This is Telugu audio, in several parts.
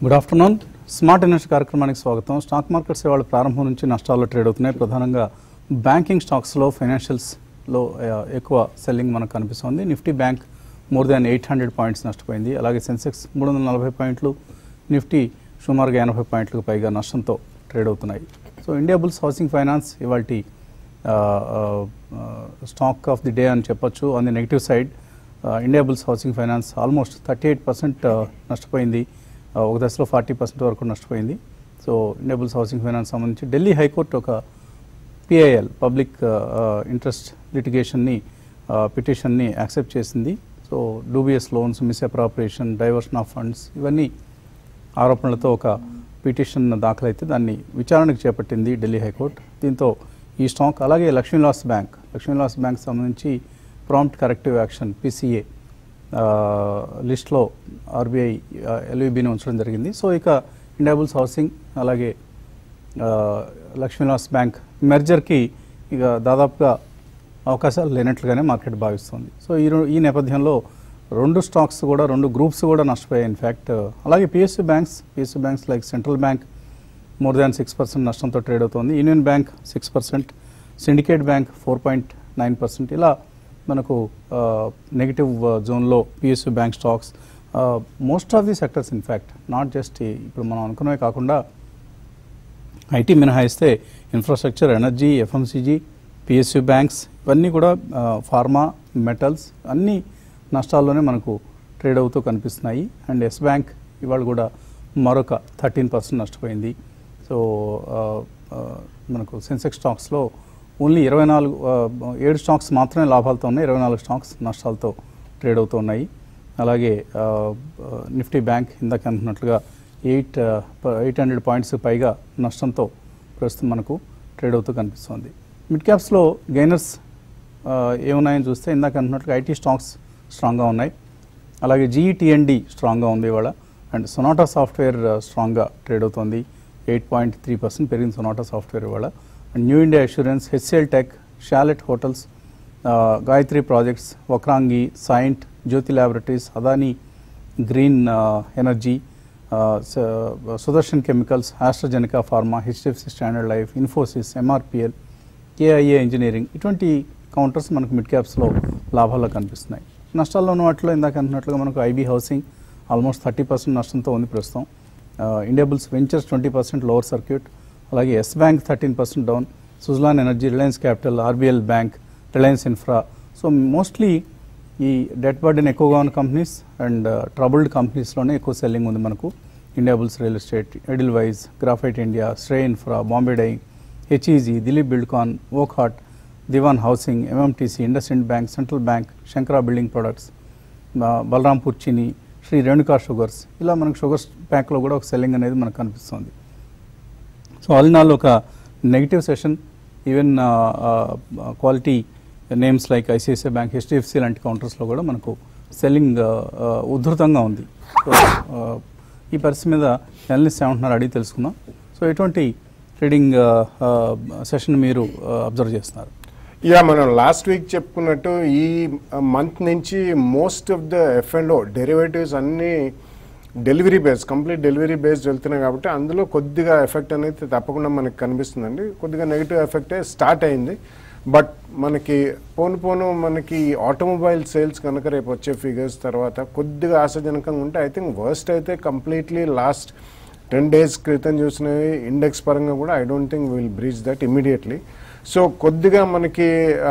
గుడ్ ఆఫ్టర్నూన్ స్మార్ట్ ఇన్వెస్ట్ కార్యక్రమానికి స్వాగతం స్టాక్ మార్కెట్స్ ఇవాళ ప్రారంభం నుంచి నష్టాల్లో ట్రేడ్ అవుతున్నాయి ప్రధానంగా బ్యాంకింగ్ స్టాక్స్లో ఫైనాన్షియల్స్లో ఆ, ఎక్కువ సెల్లింగ్ మనకు కనిపిస్తోంది Nifty bank more than eight hundred points నష్టపోయింది అలాగే సెన్సెక్స్ మూడు వందల నలభై పాయింట్లు నిఫ్టీ సుమారుగా ఎనభై పాయింట్లకు పైగా నష్టంతో ట్రేడ్ అవుతున్నాయి so Indiabulls Housing Finance ఇవాళ స్టాక్ ఆఫ్ ది డే అని చెప్పొచ్చు on the negative side Indiabulls Housing Finance almost thirty eight percent నష్టపోయింది Uh, ఒక దశలో ఫార్టీ పర్సెంట్ వరకు నష్టపోయింది so Indiabulls Housing Finance సంబంధించి ఢిల్లీ హైకోర్టు ఒక పిఐఎల్ పబ్లిక్ ఇంట్రెస్ట్ లిటిగేషన్ని పిటిషన్ని యాక్సెప్ట్ చేసింది so dubious loans misappropriation diversion of funds ఇవన్నీ ఆరోపణలతో ఒక పిటిషన్ దాఖలైతే దాన్ని విచారణకు చేపట్టింది ఢిల్లీ హైకోర్టు దీంతో ఈ స్టాక్ అలాగే లక్ష్మీలాస్ బ్యాంక్ లక్ష్మీలాస్ బ్యాంక్ సంబంధించి ప్రాంప్ట్ కరెక్టివ్ యాక్షన్ పిసిఏ లిస్ట్లో ఆర్బీఐ ఎల్విబిని ఉంచడం జరిగింది సో ఇక ఇండియాబుల్స్ హౌసింగ్ అలాగే ఆ, లక్ష్మీలాస్ బ్యాంక్ మెర్జర్కి ఇక దాదాపుగా అవకాశాలు లేనట్లుగానే మార్కెట్ భావిస్తుంది సో ఈ రో- ఈ నేపథ్యంలో రెండు స్టాక్స్ కూడా రెండు గ్రూప్స్ కూడా నష్టపోయాయి ఇన్ఫ్యాక్ట్ అలాగే PSU banks PSU banks like Central Bank more than six percent నష్టంతో ట్రేడ్ అవుతోంది Union Bank six percent Syndicate Bank four point nine percent ఇలా మనకు నెగిటివ్ జోన్లో PSU bank stocks most of the sectors in fact not just ఇప్పుడు మనం అనుకున్నవే కాకుండా ఐటీ మినహాయిస్తే infrastructure energy FMCG PSU banks ఇవన్నీ కూడా ఆ, ఫార్మా మెటల్స్ అన్ని నష్టాల్లోనే మనకు ట్రేడ్ అవుతూ కనిపిస్తున్నాయి అండ్ ఎస్ బ్యాంక్ ఇవాళ కూడా మరొక థర్టీన్ పర్సెంట్ నష్టపోయింది సో ఆ, ఆ, మనకు సెన్సెక్స్ స్టాక్స్లో ఓన్లీ ఇరవై నాలుగు ఆ, ఏడు స్టాక్స్ మాత్రమే లాభాలతో ఉన్నాయి ఇరవై నాలుగు స్టాక్స్ నష్టాలతో ట్రేడ్ అవుతూ ఉన్నాయి అలాగే ఆ, ఆ, నిఫ్టీ బ్యాంక్ ఇందాక అనుకున్నట్లుగా ఎయిట్ ఎయిట్ హండ్రెడ్ పాయింట్స్ పైగా నష్టంతో ప్రస్తుతం మనకు ట్రేడ్ అవుతూ కనిపిస్తోంది మిడ్ క్యాప్స్లో గెయినర్స్ ఏమున్నాయని చూస్తే ఇందాక అనుకున్నట్లుగా ఐటీ స్టాక్స్ స్ట్రాంగ్గా ఉన్నాయి అలాగే జీఈటీఎన్డి స్ట్రాంగ్గా ఉంది ఇవాళ అండ్ సొనాటా సాఫ్ట్వేర్ స్ట్రాంగ్గా ట్రేడ్ అవుతోంది ఎయిట్ పాయింట్ త్రీ పర్సెంట్ పెరిగింది సొనాటా సాఫ్ట్వేర్ ఇవాళ and New India Assurance HCL Tech Chalet Hotels ఆ, Gayatri Projects Vakrangee Cyient Jyothy Laboratories Adani Green ఆ, ఎనర్జీ ఆ, స- Sudarshan Chemicals AstraZeneca Pharma HDFC Standard Life Infosys MRPL KIA engineering ఇటువంటి కౌంటర్స్ మనకు మిడ్ క్యాప్స్లో లాభాల్లో కనిపిస్తున్నాయి నష్టాల్లో ఉన్న వాటిలో ఇందాక అంటున్నట్లుగా మనకు IB housing almost thirty percent నష్టంతో ఉంది ప్రస్తుతం Indiabulls Ventures twenty percent lower circuit అలాగే Yes Bank thirteen percent down Suzlon Energy Reliance Capital RBL Bank Reliance Infra so mostly ఈ డెట్ బర్డెన్ ఎక్కువగా ఉన్న కంపెనీస్ అండ్ ట్రబుల్డ్ కంపెనీస్లోనే ఎక్కువ సెల్లింగ్ ఉంది మనకు Indiabulls Real Estate Edelweiss Graphite India Shree Infra Bombay Dye HEG Dilip Buildcon ఓక్హాట్ Dewan Housing MMTC IndusInd Bank Central Bank Shankara Building Products Balrampur Chini Shree Renuka Sugars ఇలా మనకు షుగర్స్ ప్యాక్లో కూడా ఒక సెల్లింగ్ అనేది మనకు కనిపిస్తుంది సో ఆల్ ఇన్ ఆల్ ఒక negative session even quality names like ICICI Bank HDFC లాంటి కౌంటర్స్లో కూడా మనకు సెల్లింగ్ ఉధృతంగా ఉంది సో ఈ పరిస్థితి మీద ఎనలిస్ట్ ఏమంటున్నారు అడిగి తెలుసుకుందాం సో ఎటువంటి ట్రేడింగ్ సెషన్ మీరు అబ్జర్వ్ చేస్తున్నారు యా మనం లాస్ట్ వీక్ చెప్పుకున్నట్టు ఈ మంత్ నుంచి most of the F and O derivatives అన్ని delivery base complete delivery based వెళ్తున్నాయి కాబట్టి అందులో కొద్దిగా ఎఫెక్ట్ అనేది తప్పకుండా మనకి కనిపిస్తుందండి కొద్దిగా నెగిటివ్ ఎఫెక్టే స్టార్ట్ అయింది బట్ మనకి పోను పోను మనకి ఆటోమొబైల్ సేల్స్ కనుక రేపు వచ్చే ఫిగర్స్ తర్వాత కొద్దిగా ఆశాజనకంగా ఉంటే ఐ థింక్ వర్స్ట్ అయితే కంప్లీట్లీ లాస్ట్ టెన్ డేస్ క్రితం చూసినవి ఇండెక్స్ పరంగా కూడా I don't think will breach that immediately so కొద్దిగా మనకి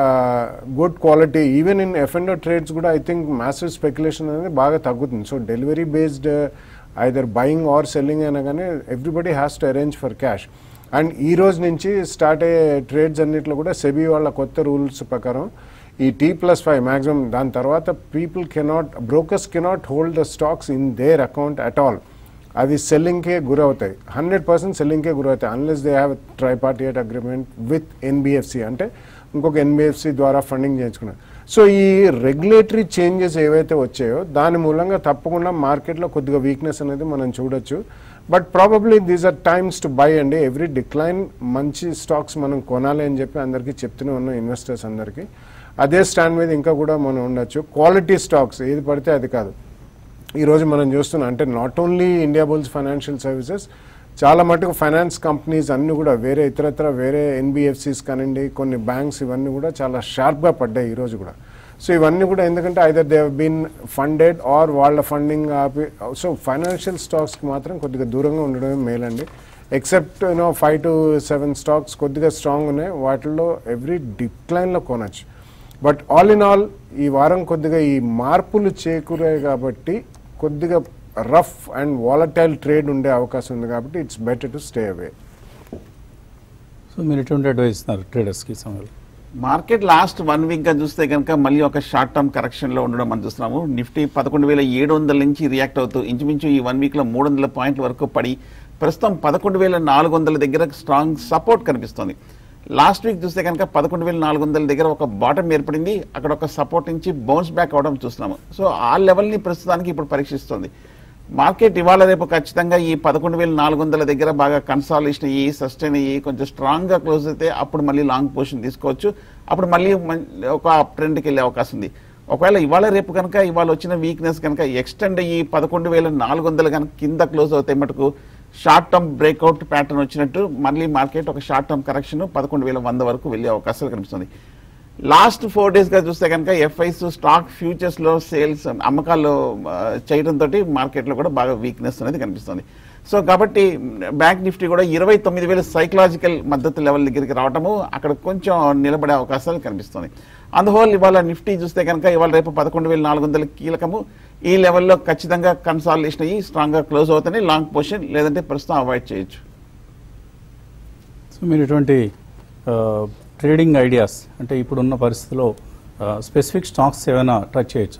good quality even in F and trades కూడా ఐ థింక్ మ్యాసివ్ స్పెక్యులేషన్ అనేది బాగా తగ్గుతుంది so delivery based either buying or selling అయినా కానీ everybody has to arrange for cash and ఈ రోజు నుంచి స్టార్ట్ అయ్యే ట్రేడ్స్ అన్నిట్లో కూడా సెబీ వాళ్ళ కొత్త రూల్స్ ప్రకారం ఈ టీ ప్లస్ ఫైవ్ మ్యాక్సిమం దాని తర్వాత people cannot brokers cannot hold the stocks in their account at all అవి సెల్లింగ్కే గురవుతాయి హండ్రెడ్ పర్సెంట్ సెల్లింగ్కే గురవుతాయి unless they have tripartite agreement with NBFC అంటే ఇంకొక ఎన్బిఎఫ్సి ద్వారా ఫండింగ్ చేయించుకున్నారు సో ఈ రెగ్యులేటరీ చేంజెస్ ఏవైతే వచ్చాయో దాని మూలంగా తప్పకుండా మార్కెట్లో కొద్దిగా వీక్నెస్ అనేది మనం చూడొచ్చు but probably these are times to buy అండి ఎవ్రీ డిక్లైన్ మంచి స్టాక్స్ మనం కొనాలి అని చెప్పి అందరికీ చెప్తూనే ఉన్నాం ఇన్వెస్టర్స్ అందరికీ అదే స్టాండ్ మీద ఇంకా కూడా మనం ఉండొచ్చు క్వాలిటీ స్టాక్స్ ఏది పడితే అది కాదు ఈరోజు మనం చూస్తున్నాం అంటే not only Indiabulls financial services చాలా మటుకు ఫైనాన్స్ కంపెనీస్ అన్నీ కూడా వేరే ఇతరత్ర వేరే ఎన్బిఎఫ్సిస్ కానివ్వండి కొన్ని బ్యాంక్స్ ఇవన్నీ కూడా చాలా షార్ప్గా పడ్డాయి ఈరోజు కూడా సో ఇవన్నీ కూడా ఎందుకంటే either they been funded or వాళ్ళ ఫండింగ్ ఆపి సో ఫైనాన్షియల్ స్టాక్స్కి మాత్రం కొద్దిగా దూరంగా ఉండడమే మేలండి except you know five to seven stocks కొద్దిగా స్ట్రాంగ్ ఉన్నాయి వాటిల్లో ఎవ్రీ డిక్లైన్లో కొనచ్చు బట్ ఆల్ ఇన్ ఆల్ ఈ వారం కొద్దిగా ఈ మార్పులు చేకూరాయి కాబట్టి కొద్దిగా రఫ్ అండ్ వాలటైల్ ట్రేడ్ ఉండే అవకాశం ఉంది కాబట్టి it's better to stay away so మీరు ఎటువంటి అడ్వైస్ ఇస్తున్నారు ట్రేడర్స్కి సమయంలో మార్కెట్ లాస్ట్ వన్ వీక్ గా చూస్తే కనుక మళ్ళీ ఒక షార్ట్ టర్మ్ కరెక్షన్ లో ఉండడం మనం చూస్తున్నాము నిఫ్టీ పదకొండు వేల ఏడు వందల నుంచి రియాక్ట్ అవుతూ ఇంచుమించు ఈ వన్ వీక్ లో మూడు వందల పాయింట్ల వరకు పడి ప్రస్తుతం పదకొండు వేల నాలుగు వందల దగ్గర స్ట్రాంగ్ సపోర్ట్ కనిపిస్తుంది లాస్ట్ వీక్ చూస్తే కనుక పదకొండు వేల నాలుగు వందల దగ్గర ఒక బాటం ఏర్పడింది అక్కడ ఒక సపోర్ట్ నుంచి బౌన్స్ బ్యాక్ అవడం చూస్తున్నాము సో ఆ లెవెల్ని ప్రస్తుతానికి ఇప్పుడు పరీక్షిస్తుంది మార్కెట్ ఇవాళ రేపు ఖచ్చితంగా ఈ పదకొండు వేల నాలుగు వందల దగ్గర బాగా కన్సాలేషన్ అయ్యి సస్టైన్ అయ్యి కొంచెం స్ట్రాంగ్గా క్లోజ్ అయితే అప్పుడు మళ్ళీ లాంగ్ పొజిషన్ తీసుకోవచ్చు అప్పుడు మళ్ళీ మన్- ఒక అప్ ట్రెండ్కి వెళ్ళే అవకాశం ఉంది ఒకవేళ ఇవాళ రేపు కనుక ఇవాళ వచ్చిన వీక్నెస్ కనుక ఎక్స్టెండ్ అయ్యి పదకొండు వేల నాలుగు వందలు కనుక కింద క్లోజ్ అవుతాయి మటుకు షార్ట్ టర్మ్ బ్రేక్అవుట్ ప్యాటర్న్ వచ్చినట్టు మళ్ళీ మార్కెట్ ఒక షార్ట్ టర్మ్ కరెక్షన్ పదకొండు వేల వంద వరకు వెళ్ళే అవకాశాలు కనిపిస్తుంది లాస్ట్ ఫోర్ డేస్ గా చూస్తే కనుక ఎఫ్ఐస్ స్టాక్ ఫ్యూచర్స్ లో సేల్స్ అమ్మకాలు ఆ, చేయడంతో మార్కెట్ లో కూడా బాగా వీక్నెస్ అనేది కనిపిస్తుంది సో కాబట్టి బ్యాంక్ నిఫ్టీ కూడా ఇరవై తొమ్మిది వేల సైకలాజికల్ మద్దతు లెవెల్ దగ్గరికి రావడము అక్కడ కొంచెం నిలబడే అవకాశాలు కనిపిస్తుంది అందువల్ల ఇవాళ నిఫ్టీ చూస్తే కనుక ఇవాళ రేపు పదకొండు వేల నాలుగు వందల కీలకము ఈ లెవెల్లో ఖచ్చితంగా కన్సాలిడేషన్ అయ్యి స్ట్రాంగ్ గా క్లోజ్ అవుతాయి లాంగ్ పొజిషన్ లేదంటే ప్రస్తుతం అవాయిడ్ చేయొచ్చు సో మీరు ఎటువంటి ట్రేడింగ్ ఐడియాస్ అంటే ఇప్పుడున్న పరిస్థితిలో స్పెసిఫిక్ స్టాక్స్ ఏమైనా టచ్ చేయొచ్చు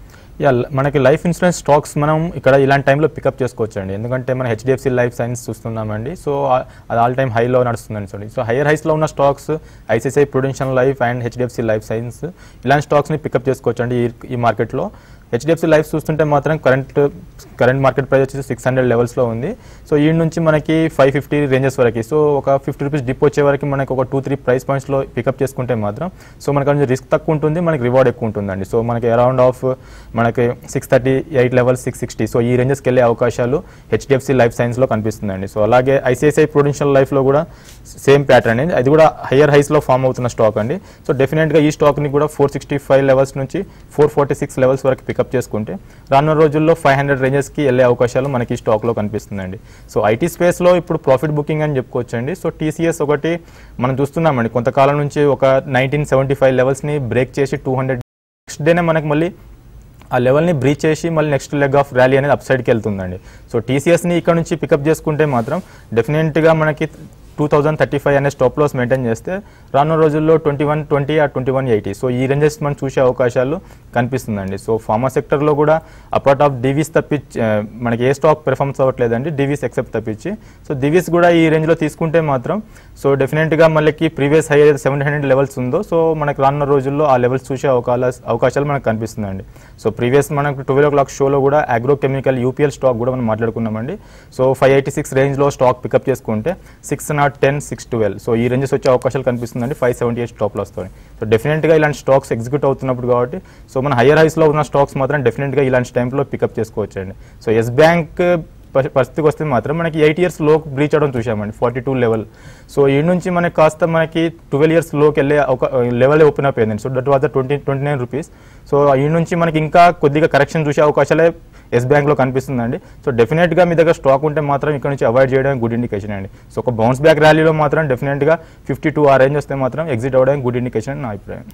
యా ల- మనకి లైఫ్ ఇన్సూరెన్స్ స్టాక్స్ మనం ఇక్కడ ఇలాంటి టైంలో పికప్ చేసుకోవచ్చు అండి ఎందుకంటే మనం హెచ్డిఎఫ్సి లైఫ్ సైన్స్ చూస్తున్నామండి సో ఆ- అది ఆల్ టైమ్ హైలో నడుస్తుందండి సారీ సో హైయర్ హైస్లో ఉన్న stocks ICICI Prudential life and HDFC life science ఇలాంటి స్టాక్స్ని పికప్ చేసుకోవచ్చు అండి ఈ ఈ మార్కెట్లో హెచ్డిఎఫ్సి లైఫ్ చూస్తుంటే మాత్రం కరెంట్ కరెంట్ మార్కెట్ ప్రైస్ వచ్చేసి సిక్స్ హండ్రెడ్ లెవెల్స్లో ఉంది సో ఈ నుంచి మనకి ఫైవ్ ఫిఫ్టీ రేంజెస్ వరకు సో ఒక ఫిఫ్టీ రూపీస్ డిప్ వచ్చే వరకు మనకి ఒక టూ త్రీ ప్రైస్ పాయింట్స్లో పికప్ చేసుకుంటే మాత్రం సో మనకి కొంచెం రిస్క్ తక్కువ ఉంటుంది మనకి రివార్డ్ ఎక్కువ ఉంటుందండి సో మనకి అరౌండ్ ఆఫ్ మనకి six thirty eight level six sixty so ఈ రేంజెస్కి వెళ్ళే అవకాశాలు హెచ్డిఎఫ్సి లైఫ్ సైన్స్లో కనిపిస్తుందండి సో అలాగే ఐసిఐసిఐ ప్రొడెన్షియల్ లైఫ్లో కూడా సేమ్ ప్యాటర్న్ అండి అది కూడా హయ్యర్ హైస్లో ఫామ్ అవుతున్న స్టాక్ అండి సో డెఫినెట్గా ఈ స్టాక్ని కూడా ఫోర్ సిక్స్టీ ఫైవ్ లెవెల్స్ నుంచి ఫోర్ ఫార్టీ సిక్స్ లెవెల్స్ వరకు పికప్ చేసుకుంటే రానున్న రోజుల్లో ఫైవ్ హండ్రెడ్ రేంజెస్కి వెళ్ళే అవకాశాలు మనకి ఈ స్టాక్లో కనిపిస్తుందండి సో ఐటీ స్పేస్లో ఇప్పుడు ప్రాఫిట్ బుకింగ్ అని చెప్పుకోవచ్చండి సో టీసీఎస్ ఒకటి మనం చూస్తున్నామండి కొంతకాలం నుంచి ఒక నైన్టీన్ సెవెంటీ ఫైవ్ లెవెల్స్ని బ్రేక్ చేసి టూ హండ్రెడ్ నెక్స్ట్ డేనే మనకి మళ్ళీ ఆ లెవెల్ని బ్రీచ్ చేసి మళ్ళీ నెక్స్ట్ లెగ్ ఆఫ్ ర్యాలీ అనేది అప్ సైడ్కి వెళ్తుందండి సో టీసీఎస్ని ఇక్కడ నుంచి పికప్ చేసుకుంటే మాత్రం డెఫినెట్గా మనకి టూ థౌజండ్ థర్టీ ఫైవ్ అనే స్టాప్ లాస్ మెయింటైన్ చేస్తే రానున్న రోజుల్లో ట్వంటీ వన్ ట్వంటీ ఆ ట్వంటీ వన్ ఎయిటీ సో ఈ రేంజెస్ మనం చూసే అవకాశాలు కనిపిస్తుందండి సో ఫార్మా సెక్టర్లో కూడా అపార్ట్ ఆఫ్ డివీస్ తప్పించి ఆ, మనకి ఏ స్టాక్ పెర్ఫార్మెన్స్ అవ్వట్లేదండి డివీస్ ఎక్సెప్ట్ తప్పించి సో డివీస్ కూడా ఈ రేంజ్లో తీసుకుంటే మాత్రం సో డెఫినెట్గా మనకి ప్రీవియస్ హై ఏదైతే సెవెన్ హండ్రెడ్ లెవెల్స్ ఉందో సో మనకి రానున్న రోజుల్లో ఆ లెవెల్స్ చూసే అవకాశ అవకాశాలు మనకు కనిపిస్తుందండి సో ప్రీవియస్ మనకు ట్వెల్వ్ ఓ క్లాక్ షోలో కూడా అగ్రోకెమికల్ యూపీఎల్ స్టాక్ కూడా మనం మాట్లాడుకున్నామండి సో ఫైవ్ ఎయిటీ సిక్స్ రేంజ్లో స్టాక్ పికప్ చేసుకుంటే six not ten six twelve so ఈ రేంజెస్ వచ్చే అవకాశాలు కనిపిస్తుందండి ఫైవ్ సెవెంటీ ఎయిట్ స్టాప్లో వస్తాయి సో డెఫినెట్గా ఇలాంటి స్టాక్స్ ఎగ్జిక్యూట్ అవుతున్నప్పుడు కాబట్టి సో మన హైయర్ హైస్లో ఉన్న స్టాక్స్ మాత్రం డెఫినెట్గా ఇలాంటి టైంలో పికప్ చేసుకోవచ్చండి సో ఎస్ బ్యాంక్ పరి- పరిస్థితికి వస్తే మాత్రం మనకి ఎయిట్ ఇయర్స్ లో బ్రీచ్ అవడం చూసామండి ఫార్టీ టూ లెవెల్ సో ఈ నుంచి మనకి కాస్త మనకి ట్వెల్వ్ ఇయర్స్ లోకి వెళ్ళే ఒక లెవెల్ ఓపెన్ అయిపోయింది so that was the twenty twenty nine rupees so ఈ నుంచి మనకి ఇంకా కొద్దిగా కరెక్షన్ చూసే అవకాశాలే ఎస్ బ్యాంక్లో కనిపిస్తుందండి సో డెఫినెట్గా మీ దగ్గర స్టాక్ ఉంటే మాత్రం ఇక్కడ నుంచి అవాయిడ్ చేయడం గుడ్ ఇండికేషన్ అండి సో ఒక బౌన్స్ బ్యాక్ ర్యాలీలో మాత్రం డెఫినెట్గా ఫిఫ్టీ టూ ఆ రేంజ్ వస్తే మాత్రం ఎగ్జిట్ అవ్వడం గుడ్ ఇండికేషన్ అని నా అభిప్రాయం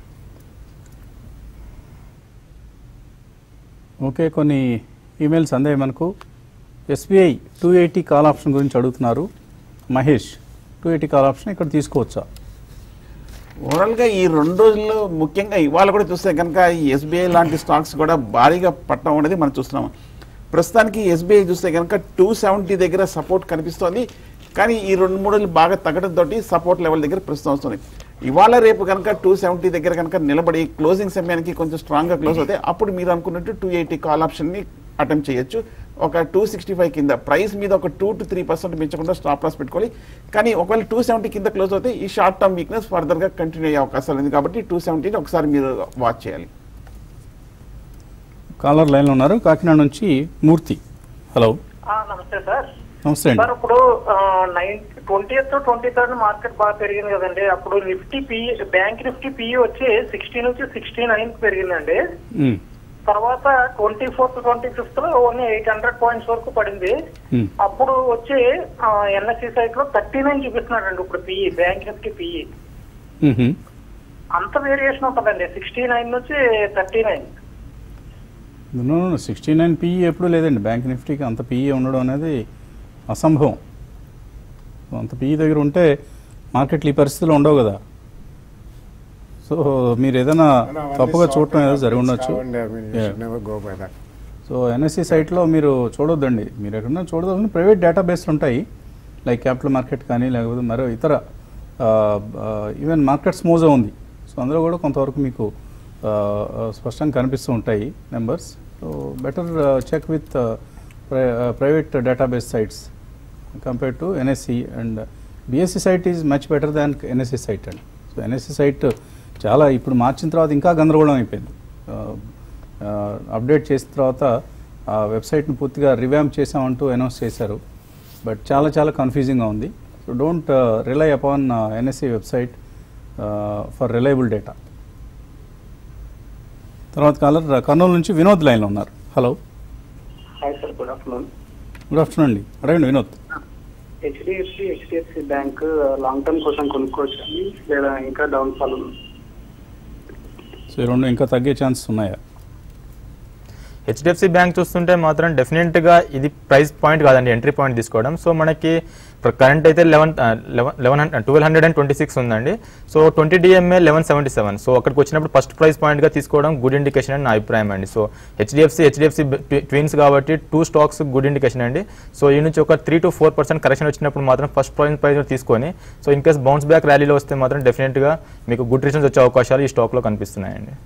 ఓకే కొన్ని ఈమెయిల్స్ అందాయి మనకు SBI two eighty call option గురించి అడుగుతున్నారు Mahesh two eighty call option ఇక్కడ తీసుకోవచ్చా ఓవరాల్గా ఈ రెండు రోజుల్లో ముఖ్యంగా ఇవాళ కూడా చూస్తే కనుక ఈ ఎస్బీఐ లాంటి స్టాక్స్ కూడా భారీగా పట్టడం అనేది మనం చూస్తున్నాం ప్రస్తుతానికి ఎస్బీఐ చూస్తే కనుక టూ సెవెంటీ దగ్గర సపోర్ట్ కనిపిస్తోంది కానీ ఈ రెండు మూడు రోజులు బాగా తగ్గడంతో సపోర్ట్ లెవెల్ దగ్గర ప్రస్తుతం వస్తుంది ఇవాళ రేపు కనుక టూ సెవెంటీ దగ్గర కనుక నిలబడి క్లోజింగ్ సమయానికి కొంచెం స్ట్రాంగ్గా క్లోజ్ అవుతే అప్పుడు మీరు అనుకున్నట్టు టూ ఎయిటీ కాల్ ఆప్షన్ని అటెంప్ట్ చేయొచ్చు ఒక టూ సిక్స్టీ ఫైవ్ కింద ప్రైస్ మీద ఒక టూ టు త్రీ పర్సెంట్ పెంచకుండా స్టాప్ లాస్ పెట్టుకోవాలి కానీ ఒకవేళ టూ సెవెంటీ కింద క్లోజ్ అవుతే ఈ షార్ట్ టర్మ్ వీక్నెస్ ఫర్దర్గా కంటిన్యూ అయ్యే అవకాశాలు ఉంది కాబట్టి టూ సెవెంటీని ఒకసారి మీరు వాచ్ చేయాలి కాలర్ లైన్లో ఉన్నారు కాకినాడ నుంచి మూర్తి హలో ఆ, నమస్తే సార్ నమస్తే అండి సార్ ఇప్పుడు nine twenty twenty third market బాగా పెరిగింది కదండి అప్పుడు Nifty P bank Nifty PE వచ్చి సిక్స్టీ నుంచి సిక్స్టీ నైన్ పెరిగిందండి ఉమ్, తర్వాత ట్వంటీ ఫోర్త్ ట్వంటీ ఫిఫ్త్ లో ఓన్లీ ఎయిట్ హండ్రెడ్ పాయింట్స్ వరకు పడింది ఉమ్, అప్పుడు వచ్చి ఎన్ఎస్సి సైట్ లో థర్టీ నైన్ చూపిస్తున్నాడండి ఇప్పుడు పిఈ బ్యాంక్ నిఫ్టీ పిఈ ఉహుం. అంత వేరియేషన్ ఉంటుందండి సిక్స్టీ నైన్ నుంచి thirty nine sixty nine PE ఎప్పుడు లేదండి బ్యాంక్ నిఫ్టీకి అంత పిఈ ఉండడం అనేది అసంభవం సో అంత పిఈ దగ్గర ఉంటే మార్కెట్లు ఈ పరిస్థితులు ఉండవు కదా సో మీరు ఏదైనా తప్పుగా చూడటం ఏదో జరిగి ఉండొచ్చు Yeah. Go by that so NSE సైట్లో మీరు చూడొద్దండి మీరు ఎక్కడన్నా చూడదు ప్రైవేట్ డేటాబేస్ ఉంటాయి లైక్ క్యాపిటల్ మార్కెట్ కానీ లేకపోతే మరో ఇతర ఈవెన్ మార్కెట్ స్మూజా ఉంది సో అందులో కూడా కొంతవరకు మీకు ఆ, ఆ, స్పష్టంగా కనిపిస్తూ ఉంటాయి numbers so better check with private database sites compare to NSE and BSE site is much better than NSE site అండి సో ఎన్ఎస్సి సైట్ చాలా ఇప్పుడు మార్చిన తర్వాత ఇంకా గందరగోళం అయిపోయింది అప్డేట్ చేసిన తర్వాత ఆ వెబ్సైట్ని పూర్తిగా రివ్యామ్ చేసామంటూ అనౌన్స్ చేశారు బట్ చాలా చాలా కన్ఫ్యూజింగ్గా ఉంది so don't rely upon NSE website for reliable data తర్వాత కాలర్ కర్నూలు నుంచి వినోద్ లైన్లో ఉన్నారు hello hi sir good afternoon good afternoon అండి అడగండి Vinod HDFC HDFC bank long term కోసం కొనుక్కోవచ్చు లేదా ఇంకా డౌన్ ఫాల్ ఉంది సో ఈ రెండు ఇంకా తగ్గే ఛాన్సెస్ ఉన్నాయా హెచ్డిఎఫ్సి బ్యాంక్ చూస్తుంటే మాత్రం డెఫినెట్గా ఇది ప్రైస్ పాయింట్ కాదండి ఎంట్రీ పాయింట్ తీసుకోవడం సో మనకి కరెంట్ అయితే eleven eleven eleven twelve hundred and twenty six ఉందండి so twenty DMA eleven seventy seven so అక్కడికి వచ్చినప్పుడు ఫస్ట్ ప్రైస్ పాయింట్గా తీసుకోవడం గుడ్ ఇండికేషన్ అని నా అభిప్రాయం అండి సో హెచ్డిఎఫ్సి హెచ్డిఎఫ్సి ట్విన్స్ కాబట్టి టూ స్టాక్స్ గుడ్ ఇండికేషన్ అండి సో ఈ నుంచి ఒక three to four percent correction వచ్చినప్పుడు మాత్రం ఫస్ట్ ప్రైస్ ప్రైస్ తీసుకొని so in case bounce back ర్యాలీలో వస్తే మాత్రం డెఫినెట్గా మీకు గుడ్ రిటర్న్స్ వచ్చే అవకాశాలు ఈ స్టాక్లో కనిపిస్తున్నాయండి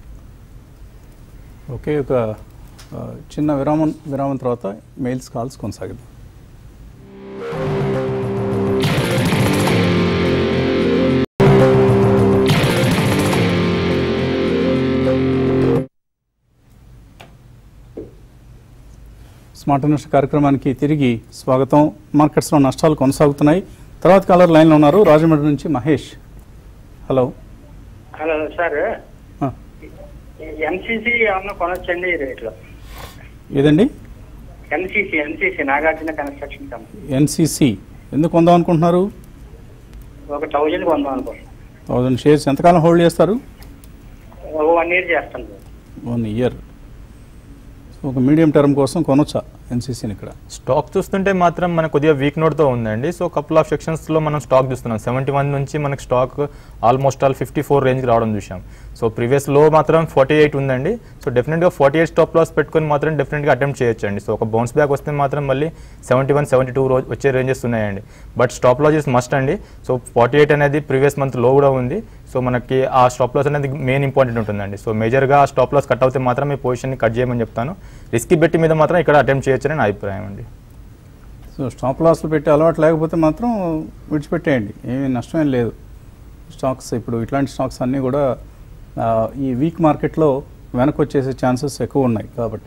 ఓకే ఒక ఆ, చిన్న విరామం విరామం తర్వాత మెయిల్స్ కాల్స్ కొనసాగిద్దాం స్మార్ట్ ఇన్వెస్ట్ కార్యక్రమానికి తిరిగి స్వాగతం మార్కెట్స్లో నష్టాలు కొనసాగుతున్నాయి తర్వాత కాలర్ లైన్లో ఉన్నారు రాజమండ్రి నుంచి మహేష్ హలో హలో సార్ ఆ, ఎన్సీసీ ఏమన్నా కొనొచ్చండి ఈ రేట్లో ఏదండి NCC NCC Nagarjuna construction company NCC ఎందుకు కొందాం అనుకుంటున్నారు ఒక థౌజండ్ కొందాం అనుకుంటున్నాం థౌజండ్ షేర్స్ ఎంతకాలం హోల్డ్ చేస్తారు ఒక వన్ ఇయర్ చేస్తాను సార్ వన్ ఇయర్ ఒక మీడియం టర్మ్ కోసం కొనొచ్చా ఎన్సీసీని ఇక్కడ స్టాక్ చూస్తుంటే మాత్రం మనకు కొద్దిగా వీక్ నోట్తో ఉందండి సో కపుల్ ఆఫ్ సెక్షన్స్లో మనం స్టాక్ చూస్తున్నాం సెవెంటీ వన్ నుంచి మనకు stock almost all fifty four రేంజ్కి రావడం చూసాం సో ప్రీవియస్ లో మాత్రం ఫార్టీ ఎయిట్ ఉందండి సో డెఫినెట్గా ఫార్టీ ఎయిట్ స్టాప్ లాస్ పెట్టుకొని మాత్రం డెఫినెట్గా అటెంప్ట్ చేయొచ్చు అండి సో ఒక బౌన్స్ బ్యాక్ వస్తే మాత్రం మళ్ళీ సెవెంటీ వన్ సెవెంటీ టూ రోజు వచ్చే రేంజెస్ ఉన్నాయండి but stop loss is must అండి సో ఫార్టీ ఎయిట్ అనేది ప్రీవియస్ మంత్ లో కూడా ఉంది సో మనకి ఆ స్టాప్ లాస్ అనేది మెయిన్ ఇంపార్టెంట్ ఉంటుందండి సో మేజర్గా ఆ స్టాప్ లాస్ కట్ అవుతే మాత్రం మీ పొజిషన్ని కట్ చేయమని చెప్తాను రిస్కీ బెట్టి మీద మాత్రం ఇక్కడ అటెంప్ట్ చేయొచ్చని నా అభిప్రాయం అండి సో స్టాప్ లాస్లు పెట్టే అలవాటు లేకపోతే మాత్రం విడిచిపెట్టేయండి ఏమీ నష్టమేం లేదు స్టాక్స్ ఇప్పుడు ఇట్లాంటి స్టాక్స్ అన్నీ కూడా ఆ, ఈ వీక్ మార్కెట్లో వెనక్కి వచ్చేసే ఛాన్సెస్ ఎక్కువ ఉన్నాయి కాబట్టి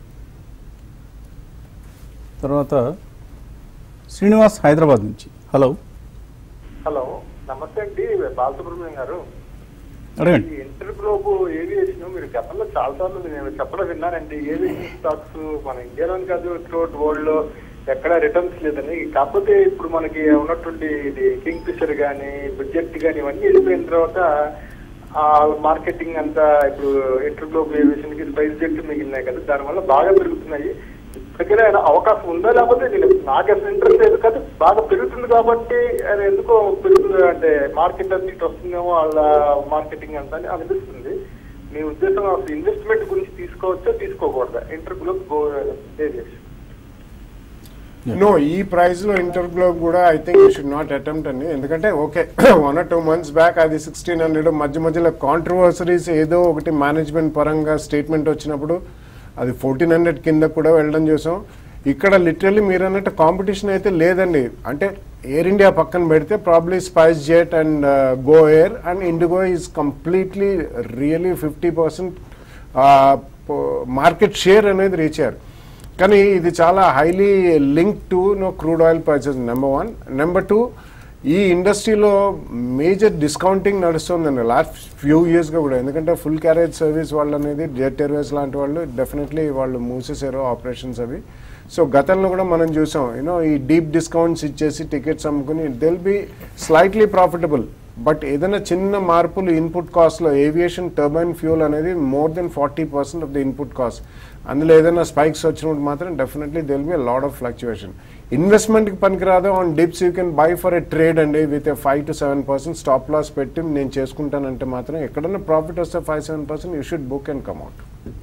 తర్వాత శ్రీనివాస్ హైదరాబాద్ నుంచి హలో హలో నమస్తే అండి బాలసుబ్రహ్మణ్యం గారు అడగండి ఈ ఇంటర్ గ్లోబ్ ఏవియేషన్ మీరు గతంలో చాలా సార్లు నేను చెప్పడం విన్నానండి ఏవియేషన్ స్టాక్స్ మన ఇండియాలోని కాదు త్రూఅవుట్ వరల్డ్ లో ఎక్కడ రిటర్న్స్ లేదని కాకపోతే ఇప్పుడు మనకి ఉన్నటువంటి ఇది కింగ్ ఫిషర్ కానీ బడ్జెట్ కానీ ఇవన్నీ వెళ్ళిపోయిన తర్వాత ఆ మార్కెటింగ్ అంతా ఇప్పుడు ఇంటర్ గ్లోబ్ ఏవియేషన్ కి స్పైస్ జెట్ మిగిలినాయి కదా దానివల్ల బాగా పెరుగుతున్నాయి దగ్గర అవకాశం ఉందా లేకపోతే నేను నాకు అసలు ఇంట్రెస్ట్ లేదు కదా బాగా పెరుగుతుంది కాబట్టి అది ఎందుకో పెరుగుతుంది అంటే మార్కెట్ అంతా ఇటు వస్తుందేమో వాళ్ళ మార్కెటింగ్ అంతా అని అనిపిస్తుంది మీ ఉద్దేశం అసలు ఇన్వెస్ట్మెంట్ గురించి తీసుకోవచ్చా తీసుకోకూడదా ఇంటర్ గ్లోబ్ గో ఏరియాస్ నో ఈ ప్రైస్ లో ఇంటర్ గ్లోబ్ కూడా I think you should not attempt అండి ఎందుకంటే okay one or two months back అది సిక్స్టీన్ హండ్రెడ్ మధ్య మధ్యలో కాంట్రవర్సరీస్ ఏదో ఒకటి మేనేజ్మెంట్ పరంగా స్టేట్మెంట్ వచ్చినప్పుడు అది ఫోర్టీన్ హండ్రెడ్ కింద కూడా వెళ్ళడం చూసాం ఇక్కడ లిటరల్లీ మీరు అన్నట్టు కాంపిటీషన్ అయితే లేదండి అంటే ఎయిర్ ఇండియా పక్కన పెడితే probably spice jet and go air and IndiGo is completely really fifty percent market share అనేది రీచ్ అయ్యారు కానీ ఇది చాలా highly link to no crude oil prices number one number two ఈ ఇండస్ట్రీలో మేజర్ డిస్కౌంటింగ్ నడుస్తుందండి లాస్ట్ ఫ్యూ ఇయర్స్గా కూడా ఎందుకంటే ఫుల్ క్యారేజ్ సర్వీస్ వాళ్ళు అనేది జెట్ ఎయిర్వేస్ లాంటి వాళ్ళు డెఫినెట్లీ వాళ్ళు మూసేశారు ఆపరేషన్స్ అవి సో గతంలో కూడా మనం చూసాం యూనో ఈ డీప్ డిస్కౌంట్స్ ఇచ్చేసి టికెట్స్ అమ్ముకుని they'll be slightly profitable but ఏదైనా చిన్న మార్పులు ఇన్పుట్ కాస్ట్లో ఏవియేషన్ టర్బైన్ ఫ్యూల్ అనేది more than forty percent of the input cost అందులో ఏదైనా స్పైక్స్ వచ్చినప్పుడు మాత్రం definitely they'll be lot of fluctuation ఇన్వెస్ట్మెంట్కి పనికిరాదు on dips you can buy for a trade అండి with a five to seven percent stop loss పెట్టి నేను చేసుకుంటానంటే మాత్రం ఎక్కడైనా ప్రాఫిట్ వస్తే five seven percent you should book and కమ్అట్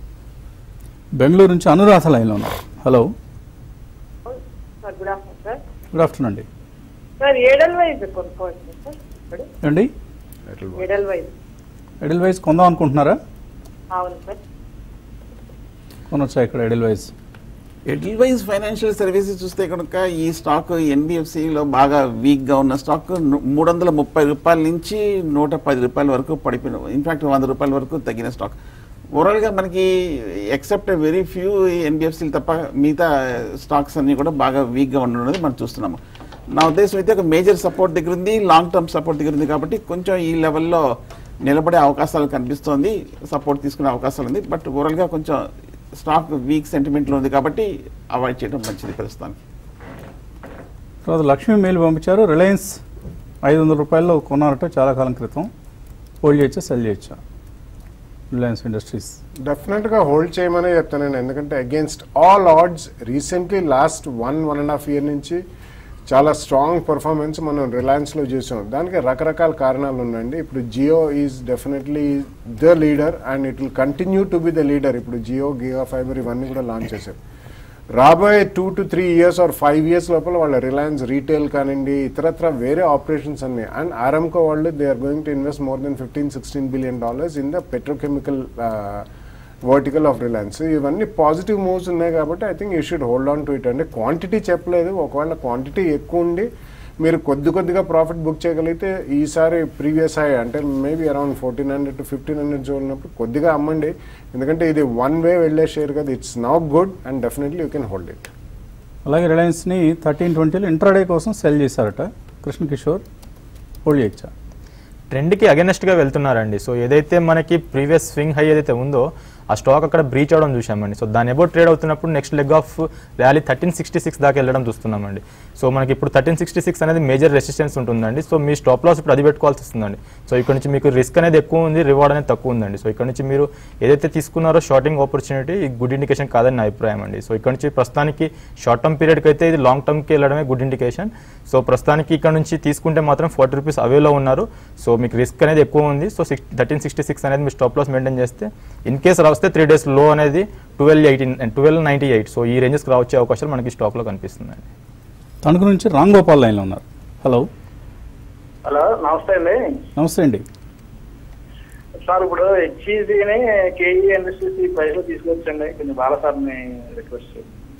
Bengaluru నుంచి అనురాధ లైన్లో ఉన్నారు hello sir good afternoon sir good afternoon అండి సార్ ఏడల్ వైజ్ కొనుక్కోవచ్చు సార్ ఇప్పుడు ఏమండి ఏడల్ వైజ్ ఎడిల్ వైజ్ కొందాం అనుకుంటున్నారా అవును సార్ కొనొచ్చా ఇక్కడ Edelweiss Edelweiss financial services చూస్తే కనుక ఈ స్టాక్ ఎన్బిఎఫ్సిలో బాగా వీక్గా ఉన్న స్టాక్ ను- మూడు వందల ముప్పై రూపాయల నుంచి నూట పది రూపాయల వరకు పడిపోయిన ఇన్ఫాక్ట్ వంద రూపాయల వరకు తగ్గిన స్టాక్ ఓవరాల్గా మనకి ఎక్సెప్ట్ వెరీ ఫ్యూ ఎన్బిఎఫ్సీలు తప్ప మిగతా స్టాక్స్ అన్ని కూడా బాగా వీక్గా ఉండడం అనేది మనం చూస్తున్నాము నా ఉద్దేశం అయితే ఒక మేజర్ సపోర్ట్ దగ్గర ఉంది లాంగ్ టర్మ్ సపోర్ట్ దగ్గర ఉంది కాబట్టి కొంచెం ఈ లెవెల్లో నిలబడే అవకాశాలు కనిపిస్తోంది సపోర్ట్ తీసుకునే అవకాశాలు ఉంది బట్ ఓవరాల్గా కొంచెం స్టాక్ వీక్ సెంటిమెంట్లో ఉంది కాబట్టి అవాయిడ్ చేయడం మంచిది ప్రస్తుతానికి తర్వాత లక్ష్మీ మెయిల్ పంపించారు రిలయన్స్ ఐదు వందల రూపాయల్లో కొన్నారట చాలా కాలం క్రితం హోల్డ్ చేయొచ్చా సెల్ చేయొచ్చా రిలయన్స్ ఇండస్ట్రీస్ డెఫినెట్గా హోల్డ్ చేయమనే చెప్తానండి ఎందుకంటే against all odds recently last one one and half year నుంచి చాలా స్ట్రాంగ్ పర్ఫార్మెన్స్ మనం రిలయన్స్లో చూసాం దానికి రకరకాల కారణాలు ఉన్నాయండి ఇప్పుడు Jio is definitely the leader and it will continue to be the leader ఇప్పుడు జియో గియో ఫైబర్ ఇవన్నీ కూడా లాంచ్ చేశారు రాబోయే two to three years or five years లోపల వాళ్ళ రిలయన్స్ రీటైల్ కానివ్వండి ఇతరత్ర వేరే ఆపరేషన్స్ అన్ని అండ్ ఆరంకో వాళ్ళు they are going to invest more than fifteen sixteen billion dollars in the petrochemical vertical of Reliance ఇవన్నీ పాజిటివ్ మూవ్స్ ఉన్నాయి కాబట్టి I think you should hold on to it అంటే క్వాంటిటీ చెప్పలేదు ఒకవేళ క్వాంటిటీ ఎక్కువ ఉండి మీరు కొద్ది కొద్దిగా ప్రాఫిట్ బుక్ చేయగలిగితే ఈసారి ప్రీవియస్ హై అంటే maybe around fourteen hundred to fifteen hundred చూడనప్పుడు కొద్దిగా అమ్మండి ఎందుకంటే ఇది వన్ వే వెళ్ళే షేర్ కదా it's not good and definitely you can hold it అలాగే రిలయన్స్ని థర్టీన్ ట్వంటీలో ఇంట్రాడే కోసం సెల్ చేశారట కృష్ణ కిషోర్ హోల్డ్ చేయొచ్చా ట్రెండ్కి అగెనెస్ట్గా వెళ్తున్నారండి సో ఏదైతే మనకి ప్రీవియస్ స్వింగ్ హై ఏదైతే ఉందో ఆ స్టాక్ అక్కడ బ్రీచ్ అవడం చూసామండి సో దాని అబౌట్ ట్రేడ్ అవుతున్నప్పుడు next leg of rally thirteen sixty six దాకా వెళ్ళడం చూస్తున్నామండి సో మనకి ఇప్పుడు థర్టీన్ సిక్స్టీ సిక్స్ అనేది మేజర్ రెసిస్టెన్స్ ఉంటుందండి సో మీ స్టాప్ లాస్ ఇప్పుడు అది పెట్టుకోవాల్సి వస్తుందండి సో ఇక్కడ నుంచి మీకు రిస్క్ అనేది ఎక్కువ ఉంది రివార్డ్ అనేది తక్కువ ఉందండి సో ఇక్కడ నుంచి మీరు ఏదైతే తీసుకున్నారో షార్టింగ్ ఆపర్చునిటీ గుడ్ ఇండికేషన్ కాదని నా అభిప్రాయం అండి సో ఇక్కడ నుంచి ప్రస్తుతానికి షార్ట్ టర్మ్ పీరియడ్కి అయితే ఇది లాంగ్ టర్మ్కి వెళ్ళడమే గుడ్ ఇండికేషన్ సో ప్రస్తుతానికి ఇక్కడ నుంచి తీసుకుంటే మాత్రం ఫార్టీ రూపీస్ అవేలో ఉన్నారు సో మీకు రిస్క్ అనేది ఎక్కువ ఉంది so six thirteen sixty six అనేది మీ స్టాప్ లాస్ మెయింటైన్ చేస్తే ఇన్ కేస్ వస్తే త్రీ డేస్ లో అనేది twelve eighteen twelve ninety eight so ఈ రేంజెస్కి రావచ్చే అవకాశాలు మనకి స్టాక్లో కనిపిస్తుందండి తణుకు నుంచి రామ్ గోపాల్ లైన్లో ఉన్నారు హలో హలో నమస్తే అండి నమస్తే అండి సార్ ఇప్పుడు హెచ్ఈజీని కేఈ ఇండస్ట్రీస్ ఈ ప్రైస్ లో తీసుకొచ్చండి కొంచెం బాగా సార్ని request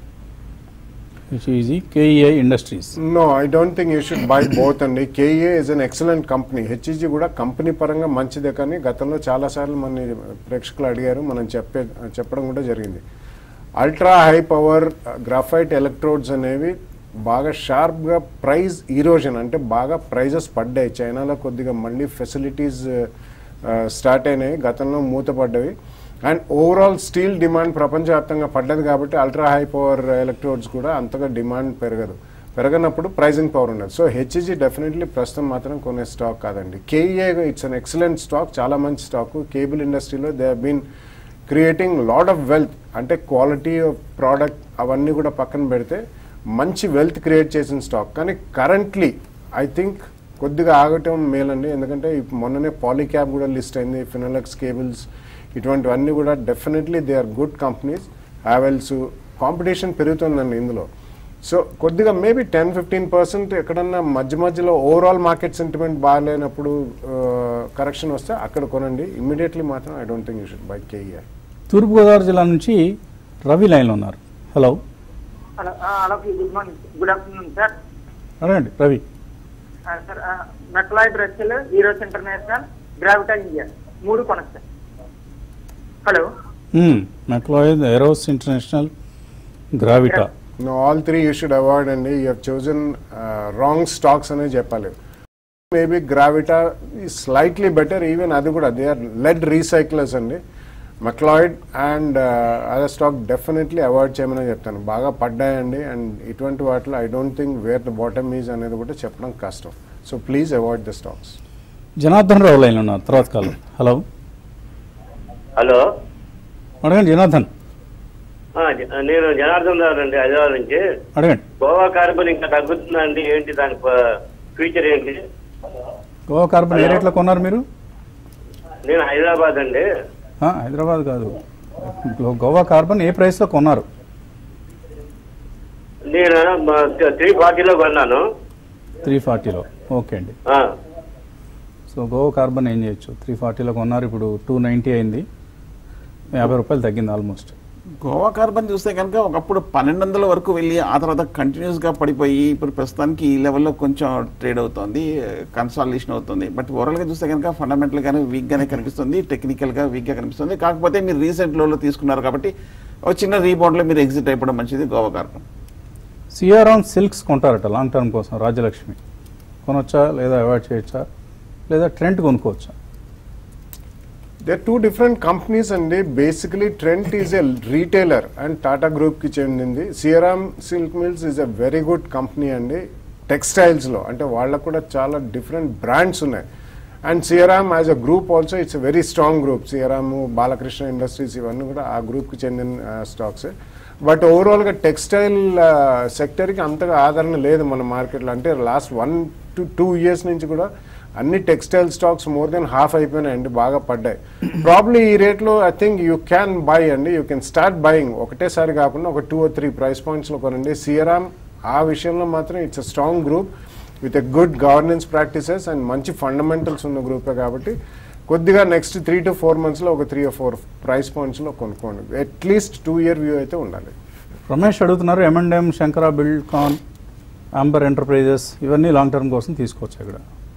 HEG KEI industries no I don't think you should buy both అండి KEI is an excellent company HEG కూడా కంపెనీ పరంగా మంచిదే కానీ గతంలో చాలాసార్లు మన ప్రేక్షకులు అడిగారు మనం చెప్పే చెప్పడం కూడా జరిగింది ultra high power graphite electrodes అనేవి బాగా షార్ప్గా ప్రైస్ ఈరోజన్ అంటే బాగా ప్రైజెస్ పడ్డాయి చైనాలో కొద్దిగా మళ్ళీ ఫెసిలిటీస్ స్టార్ట్ అయినాయి గతంలో మూతపడ్డవి అండ్ ఓవరాల్ స్టీల్ డిమాండ్ ప్రపంచవ్యాప్తంగా పడ్డది కాబట్టి అల్ట్రా హై పవర్ ఎలక్ట్రోడ్స్ కూడా అంతగా డిమాండ్ పెరగదు పెరగనప్పుడు ప్రైజింగ్ పవర్ ఉండదు సో హెచ్ఈజీ డెఫినెట్లీ ప్రస్తుతం మాత్రం కొనే స్టాక్ కాదండి KEI it's an excellent stock చాలా మంచి స్టాక్ కేబుల్ ఇండస్ట్రీలో they been creating lot of wealth అంటే క్వాలిటీ ఆఫ్ ప్రోడక్ట్ అవన్నీ కూడా పక్కన పెడితే మంచి వెల్త్ క్రియేట్ చేసిన స్టాక్ కానీ కరెంట్లీ ఐ థింక్ కొద్దిగా ఆగటం మేలండి ఎందుకంటే ఇప్ మొన్ననే పాలీక్యాబ్ కూడా లిస్ట్ అయింది ఫినోలెక్స్ కేబుల్స్ ఇటువంటివన్నీ కూడా definitely they are good companies Havells competition పెరుగుతుందండి ఇందులో సో కొద్దిగా మేబీ టెన్ ఫిఫ్టీన్ పర్సెంట్ ఎక్కడన్నా మధ్య మధ్యలో ఓవరాల్ మార్కెట్ సెంటిమెంట్ బాగాలేనప్పుడు కరెక్షన్ వస్తే అక్కడ కొనండి ఇమీడియట్లీ మాత్రం I don't think you should buy KEI Thoorpu Godavari జిల్లా నుంచి రవి లైన్లో ఉన్నారు hello hello hello good morning good afternoon sir అడగండి Ravi sir McLeod Russel Eros international Gravita India మూడు కొనొచ్చు sir hello McLeod Eros international Gravita No, all three you should avoid అండి you have chosen wrong stocks అనే చెప్పాలి మేబీ గ్రావిటా ఈ స్లైట్లీ బెటర్ ఈవెన్ అది కూడా దే ఆర్ లెడ్ రీసైక్లర్స్ అండి McLeod and other stock definitely avoid చేయమని చెప్తాను బాగా పడ్డాయండి అండ్ ఇటువంటి వాటిలో I don't think where the bottom is అనేది కూడా చెప్పడం కష్టం so please avoid the stocks Janardhan Rao line ఉన్నారు తర్వాత కాలం హలో హలో అడగండి జనార్దన్ ఆ, జ- నేను జనార్దన్ రావు అండి హైదరాబాద్ నుంచి అడగండి గోవా కార్బన్ ఇంకా తగ్గుతుందా అండి ఏంటి దాని ప- ఫ్యూచర్ ఏంటి గోవా కార్బన్ ఏ రేట్లో కొన్నారు మీరు నేను హైదరాబాద్ అండి ఆ, హైదరాబాద్ కాదు గో- గోవా కార్బన్ ఏ ప్రైస్లో కొన్నారు నేను త్రీ ఫార్టీలో కొన్నాను త్రీ ఫార్టీలో ఓకే అండి ఆ, సో గోవా కార్బన్ ఏం చేయొచ్చు త్రీ ఫార్టీలో కొన్నారు ఇప్పుడు టూ నైంటీ అయింది యాభై రూపాయలు తగ్గింది ఆల్మోస్ట్ గోవా కార్బన్ చూస్తే కనుక ఒకప్పుడు పన్నెండు వందల వరకు వెళ్ళి ఆ తర్వాత కంటిన్యూస్గా పడిపోయి ఇప్పుడు ప్రస్తుతానికి ఈ లెవెల్లో కొంచెం ట్రేడ్ అవుతుంది కన్సాలిడేషన్ అవుతుంది బట్ ఓవరాల్గా చూస్తే కనుక ఫండమెంటల్గానే వీక్గానే కనిపిస్తుంది టెక్నికల్గా వీక్గా కనిపిస్తుంది కాకపోతే మీరు రీసెంట్ లోలో తీసుకున్నారు కాబట్టి ఒక చిన్న రీబౌండ్లో మీరు ఎగ్జిట్ అయిపోవడం మంచిది గోవా కార్బన్ సిఆర్ఆన్ సిల్క్స్ కొంటారట లాంగ్ టర్మ్ కోసం రాజ్యలక్ష్మి కొనొచ్చా లేదా అవాయిడ్ చేయొచ్చా లేదా ట్రెండ్ కొనుక్కోవచ్చా దే టూ డిఫరెంట్ కంపెనీస్ అండి basically Trent is a retailer and Tata గ్రూప్కి చెందింది Siyaram silk mills is a very good company అండి టెక్స్టైల్స్లో అంటే వాళ్ళకు కూడా చాలా డిఫరెంట్ బ్రాండ్స్ ఉన్నాయి and Siyaram as a group also it's a very strong group Siyaram Balakrishna industries ఇవన్నీ కూడా ఆ గ్రూప్కి చెందిన స్టాక్స్ బట్ ఓవరాల్గా టెక్స్టైల్ సెక్టర్కి అంతగా ఆదరణ లేదు మన మార్కెట్లో అంటే last one to two years నుంచి కూడా అన్ని textile stocks more than half అయిపోయినాయండి బాగా పడ్డాయి ప్రాబ్లీ ఈ రేట్లో I think you can buy అండి యూ కెన్ స్టార్ట్ బయింగ్ ఒకటేసారి కాకుండా ఒక టూ త్రీ ప్రైస్ పాయింట్స్లో కొనండి సియరామ్ ఆ విషయంలో మాత్రం it's a strong group with a good governance practices and మంచి ఫండమెంటల్స్ ఉన్న గ్రూపే కాబట్టి కొద్దిగా నెక్స్ట్ త్రీ టు ఫోర్ మంత్స్లో ఒక త్రీ ఫోర్ ప్రైస్ పాయింట్స్లో కొనుక్కోండి అట్లీస్ట్ టూ ఇయర్ వ్యూ అయితే ఉండాలి రమేష్ అడుగుతున్నారు M and M Shankara Buildcon Amber enterprises ఇవన్నీ లాంగ్ టర్మ్ కోసం తీసుకోవచ్చు ఇక్కడ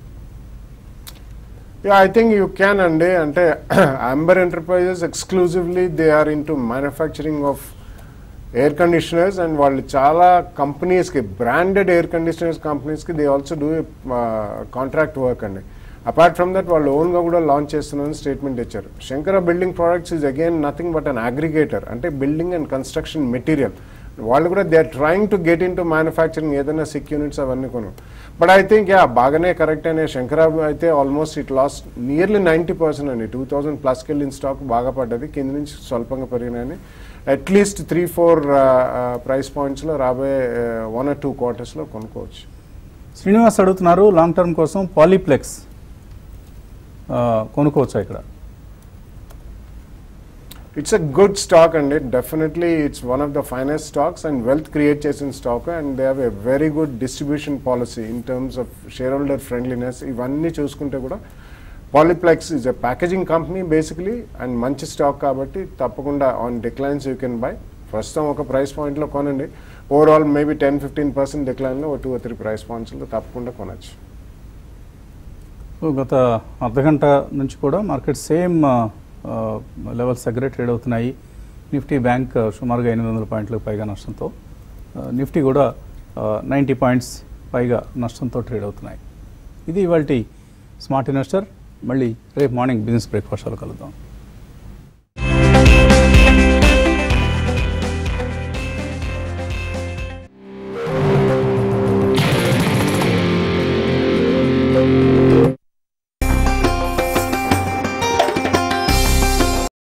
yeah I think you can అండి అంటే Amber enterprises exclusively they are into manufacturing of air conditioners and వాళ్ళు చాలా కంపెనీస్కి బ్రాండెడ్ ఎయిర్ కండిషనర్స్ కంపెనీస్కి they also do contract work అండి అపార్ట్ ఫ్రమ్ దట్ వాళ్ళు ఓన్గా కూడా లాంచ్ చేస్తున్నారని స్టేట్మెంట్ ఇచ్చారు Shankara building products is again nothing but an aggregator అంటే బిల్డింగ్ అండ్ కన్స్ట్రక్షన్ మెటీరియల్ వాళ్ళు కూడా they are trying to get into manufacturing ఏదైనా సిక్ యూనిట్స్ అవన్నీ కొను బట్ ఐ థింక్ యా బాగానే కరెక్ట్ అనే శంకరా అయితే almost it lost nearly ninety percent అండి టూ థౌసండ్ ప్లస్కి వెళ్ళిన స్టాక్ బాగా పడ్డది కింద నుంచి స్వల్పంగా పెరిగినాయని అట్లీస్ట్ త్రీ ఫోర్ ప్రైస్ పాయింట్స్లో రాబోయే వన్ ఆర్ టూ క్వార్టర్స్లో కొనుక్కోవచ్చు శ్రీనివాస్ అడుగుతున్నారు లాంగ్ టర్మ్ కోసం పాలీప్లెక్స్ కొనుక్కోవచ్చా ఇక్కడ ఇట్స్ అ గుడ్ స్టాక్ అండి definitely it's one of the finest stocks and wealth create చేసిన stock and they have a very good distribution policy in terms of share holder friendliness ఇవన్నీ చూసుకుంటే కూడా Polyplex is a packaging company basically and మంచి స్టాక్ కాబట్టి తప్పకుండా on declines you can buy ప్రస్తుతం ఒక ప్రైస్ పాయింట్లో కొనండి overall maybe ten fifteen percent డిక్లైన్లో ఒక టూ త్రీ ప్రైస్ పాయింట్స్లో తప్పకుండా కొనచ్చు సో గత అర్ధగంట నుంచి కూడా మార్కెట్ సేమ్ లెవెల్స్ దగ్గరే ట్రేడ్ అవుతున్నాయి నిఫ్టీ బ్యాంక్ సుమారుగా ఎనిమిది వందల పాయింట్లకు పైగా నష్టంతో ఆ, నిఫ్టీ కూడా నైంటీ పాయింట్స్ పైగా నష్టంతో ట్రేడ్ అవుతున్నాయి ఇది ఇవాళ స్మార్ట్ ఇన్వెస్టర్ మళ్ళీ రేపు మార్నింగ్ బిజినెస్ బ్రేక్ఫాస్ట్లో కలుద్దాం